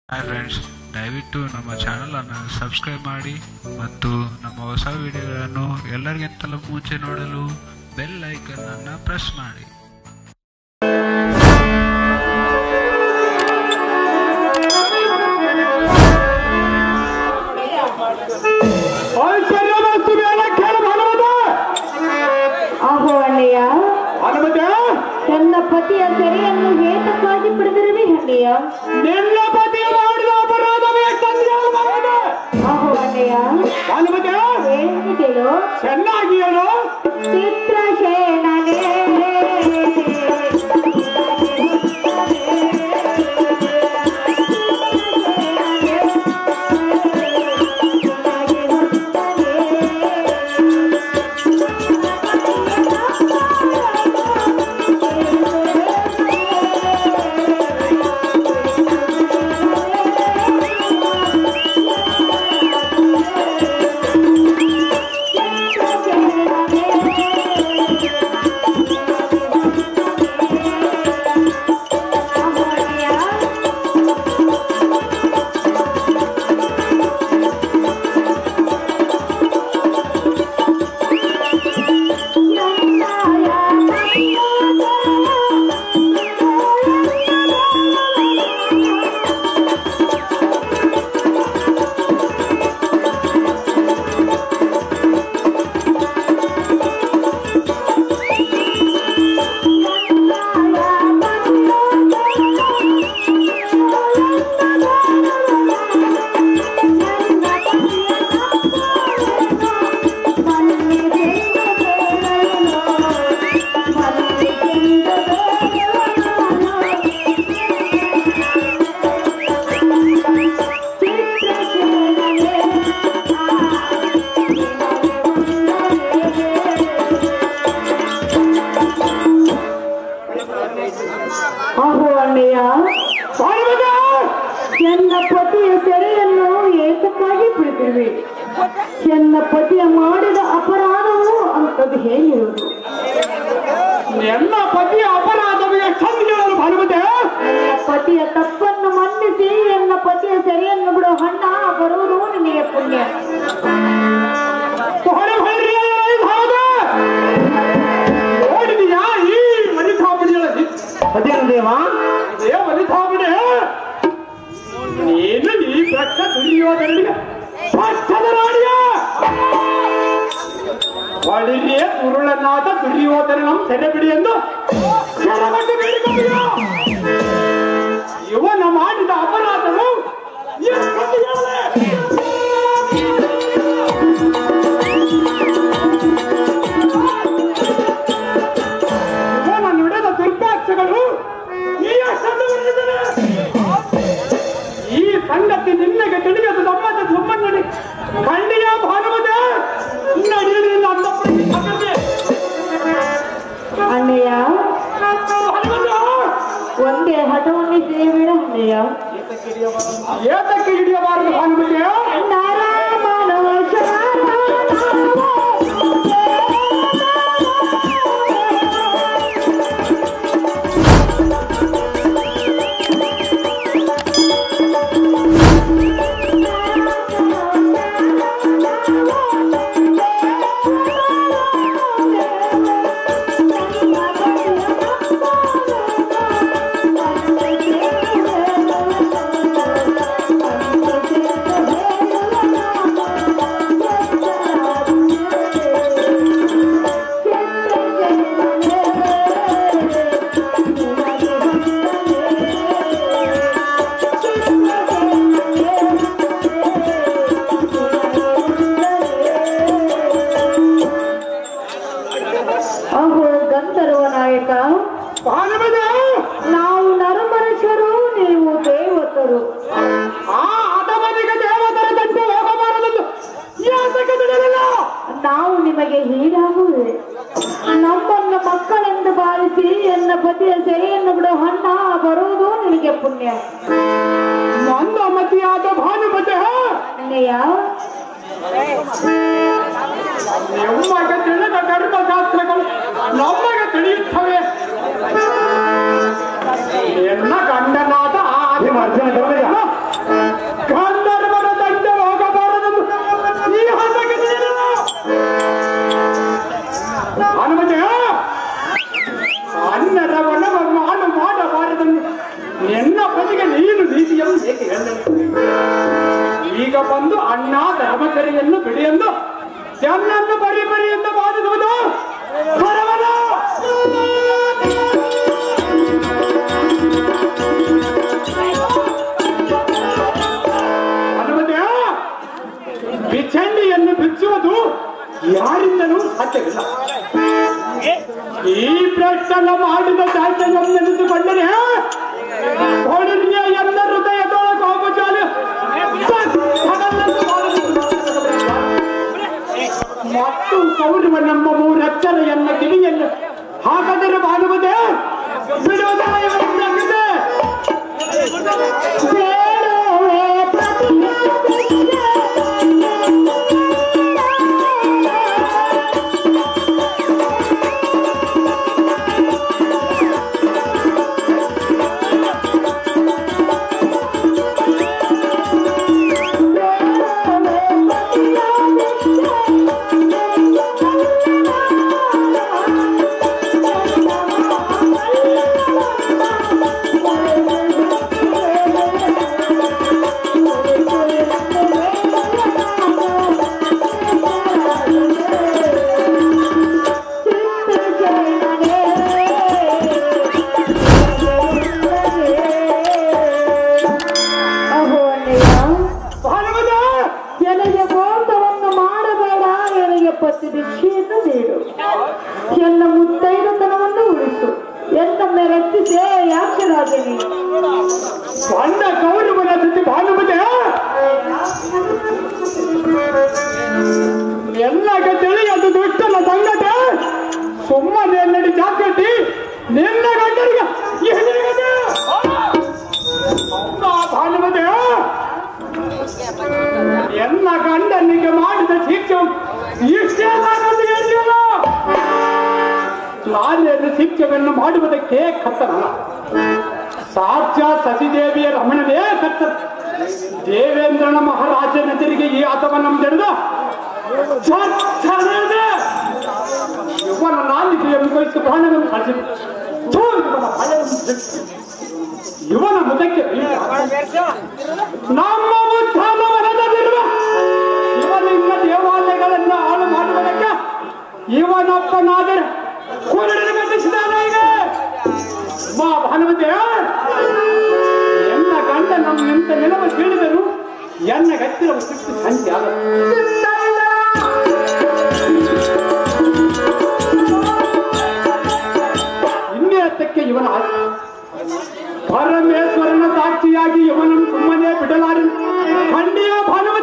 Hi friends ದಯವಿಟ್ಟು ನಮ್ಮ ಚಾನಲನ್ನು ಸಬ್ಸ್ಕ್ರೈಬ್ ಮಾಡಿ ಮತ್ತು ನಮ್ಮ ಹೊಸ ವಿಡಿಯೋಗಳನ್ನು ಎಲ್ಲರಿಗಿಂತಲೂ ಮುಂಚೆ ನೋಡಲು ಬೆಲ್ ಐಕನ್ ಅನ್ನು ಪ್ರೆಸ್ ಮಾಡಿ ಐಶ್ವರ್ಯವಾಸ್ತು ಬೇಡ ಕೇಳು ಭಾನುಮತ ಆಹೋ ಅಣ್ಣಯ್ಯ ಭಾನುಮತ ನನ್ನ ಪತಿಯ ಸೆರೆಯನ್ನು ಏತಕ್ಕಾಗಿ ಪಡೆದಿರುವೆ ಅಣ್ಣಯ್ಯ ನಿನ್ನ ಪತಿ ಮಾಡಿದ ಅಪರಾಧವೇ ತಂದೆ ಭಾನುಮತ ಆಹೋ ಅಣ್ಣಯ್ಯ ಭಾನುಮತ ಏನು ಕೇಳು ಚೆನ್ನಾಗಿ ಹೇಳು ಚಿತ್ರಸೇನನೇ ಆಹೋ ಅಣ್ಣಯ್ಯ ಭಾನುಮತ ನನ್ನ ಪತಿಯ ಸೆರೆಯನ್ನು ಏತಕ್ಕಾಗಿ ಬಿಡುತ್ತಿರುವೆ ನನ್ನ ಪತಿಯ ಮಾಡಿದ ಅಪರಾಧವು ಅಂತದ್ದು ಹೇಗಿರುವುದು ನಿನ್ನ ಪತಿಯ ಅಪರಾಧವೇ ತಂದೆ ಹೇಳಲು ಭಾನುಮತ ನನ್ನ ಪತಿಯ ತಪ್ಪನ್ನು ಮನ್ನಿಸಿ ನನ್ನ ಪತಿಯ ಸೆರೆಯನ್ನು ಬಿಡೋ ಹಣ್ಣ ಬರುವುದು ನಿನಗೆ ಪುಣ್ಯ ಹೊರ ಹೊರ್ರಿ ಭಾವದ ನೋಡಿದೀಯಾ ಈ ಮನಿತಾಪಣಿಗಳಲ್ಲಿ ಅದೇನದೇವ ಇದೇ ಮನಿತಾಪಣೆ ನೀನು ಈ ಪ್ರಶ್ನ ದುರ್ಯೋಧನಿಗೆ ಪಕ್ಷದ ರಾಣಿಯ ಹೊಳಿಗೆ ಉರುಳನಾದ ದುರ್ಯೋಧನಂ ಸೆರೆ ಬಿಡಿ ಎಂದು ಕೆಳಗಟ್ಟು ಬೇಡಿಕೊಂಡೆಯೋ? ಇವನ ಮಾಡಿದ ಅಪರಾಧವು ಎಷ್ಟೊಂದು ಹೇಳಲೆ? ಇವನ ನುಡಿದ ದುರ್ಭಾಷೆಗಳು ಈ ಅಷ್ಟೊಂದಿದ್ದಾರೆ ಈ ಸಂಗತಿ ನಿನ್ನಗೆ ತಿಳಿಯದು ನಮ್ಮದ ಸುಮ್ಮನೆ ಖಂಡಿಯ ಭಾನುಮತ ನಡೆಯಲಿ ನನ್ನ ಸಂಗತಿ ಅಣ್ಣಯ್ಯ ಭಾನುಮತ ಒಂದೇ ಹಠವನ್ನು ಸೇರಿಬಿಡ ಅಣ್ಣಯ್ಯ ಏತಕ್ಕೆ ಹಿಡಿಯಬಾರದು ಭಾನುಮತಿ ನರಮನೋ ಅಹೋ ಗಂಧರ್ವ ನಾಯಕ ಭಾನುಮತಿ ನಾವು ನರಮನುಷ್ಯರು ನೀವು ದೇವತರು ಆ ಹಠಮನಿಗೆ ದೇವತರ ತಂಟೆ ಹೋಗಬಾರದೆಂದು ಯಾತಕ್ಕೆ ತಿಳಿಯಲಿಲ್ಲ ನಾವು ನಿಮಗೆ ಹೀಗಾಗುವೆ ನಮ್ಮನ್ನು ಮಕ್ಕಳೆಂದು ಭಾವಿಸಿ ಎನ್ನ ಪತಿಯ ಸೆರೆಯನ್ನು ಬಿಡೋ ಹಣ್ಣ ಬರುವುದು ನಿನಗೆ ಪುಣ್ಯ ಮಂದಮತಿಯಾದ ಭಾನುಮತಿ ಅಣ್ಣಯ್ಯ ನಮಗೆ ತಿಳಿದ ಧರ್ಮಶಾಸ್ತ್ರಗಳು ನಮಗೆ ತಿಳಿಯುತ್ತವೆ ಎನ್ನ ಗಂಡನಾದ ಆ ನಿಮ್ಮ ಅರ್ಜುನ ಧರ್ಮಜ ಸರಿಯನ್ನು ಬಿಡಿಯೆಂದು ಎನ್ನನ್ನು ಬರಿ ಬರಿ ಎಂದು ಬಾಧಿಸುವುದು ಬರವಲ್ಲ ಹನುಮಂತ ಬಿಚಂಡಿಯನ್ನು ಬಿಚ್ಚುವುದು ಯಾರಿಂದಲೂ ಸಾಧ್ಯವಿಲ್ಲ ಈ ಪ್ರಶ್ನ ಮಾಡಿದ ಚಾಚಲ್ಯಂ ನೆನೆದುಕೊಂಡರೆ ಹೊಡಿಗೆ ಎಲ್ಲ ಹೃದಯದೊಳ ಕಾಮಚಾಲ ಮತ್ತು ಕೌರವ ನಮ್ಮ ಮೂರಕ್ಷರೆಯನ್ನ ಕಿವಿಯನ್ನು ಹಾಕದರೆ ಮಾಡುವುದೇ ಬಿಡುವುದಿಲ್ಲ ಇವತ್ತಾಗಿದೆ ಬೇಡುವೆ ಅಹೋ ಅಣ್ಣಯ್ಯ ಹನುಮಂತ ನನಗೆ ಮೋಸವನ್ನು ಮಾಡಬೇಡ ನನಗೆ ಪತಿ ಭಿಕ್ಷೆಯನ್ನು ನೀಡು ಎನ್ನ ಮುತ್ತೈದತನವನ್ನು ಉಳಿಸು ಎನ್ನೊಮ್ಮೆ ರಕ್ಷಿಸೇ ಯಾಕ್ಷರಾಜನಿ ಸಣ್ಣ ಕೌರವನ ಸ್ಥಿತಿ ಭಾನುಮತಿ ಎಲ್ಲ ತಿಳಿಯದು ದುಷ್ಟನ ಸಂಗತಿ ಸುಮ್ಮನೆ ನಡಿ ಜಾಗೃತಿ ನಿನ್ನ ಗಂಡನಿಗೆ ಎದುರುಗಡೆ ಅಮ್ಮ ಭಾನುಮತಿ ಎಲ್ಲ ಗಂಡನಿಗೆ ಮಾಡಿದ ಶಿಕ್ಷೆ ಇಷ್ಟೇ ನಾನೊಂದು ಹೇಳಿಲ್ಲ ನಾನೇನು ಶಿಕ್ಷೆಯನ್ನು ಮಾಡುವುದಕ್ಕೆ ಕರ್ತನಲ್ಲ ಸಾಕ್ಷಾತ್ ಸಸಿದೇವಿಯ ರಮಣವೇ ಕತ್ತ ದೇವೇಂದ್ರನ ಮಹಾರಾಜನೆದುರಿಗೆ ಈ ಆತವನ್ನು ನಡೆದು ಇವನ ನಾಲಿಗೆಯನ್ನು ಕಳಿಸಿ ಪ್ರಾಣವನ್ನು ಕಳಿಸಿ ಥೂ, ಇವನ ಭಯವನ್ನು ಬಿಟ್ಟು. ಇವನ ಮುಖಕ್ಕೆ ಬೀಳ. ನಮ್ಮ ಉತ್ಥಾನ ಮನದಲ್ಲಿರುವ ಶಿವಲಿಂಗ ದೇವಾಲಯಗಳನ್ನು ಹಾಳು ಮಾಡುವುದಕ್ಕೆ ಇವನೊಬ್ಬನಾದರೆ ಕುರುಡನ ಕಟ್ಟಿಸಿದಾನೆ ಈಗ ಮಾ ಭಾನುಮತಿ ಎನ್ನ ಗಂಡ ನಮ್ಮ ನಿಂತ ನೆಲವ ಕೇಳಿದರು ಎನ್ನ ಗತ್ತಿರ ಸಿಟ್ಟು ಸಂಖ್ಯೆ ಅಲ್ಲ ಇನ್ನೇತಕ್ಕೆ ಇವನ ಆಸೆ ಪರಮೇಶ್ವರನ ಸಾಕ್ಷಿಯಾಗಿ ಇವನನ್ನು ಸುಮ್ಮನೆ ಬಿಡಲಾರೆ ಖಂಡಿಯ ಭಾನುಮತಿ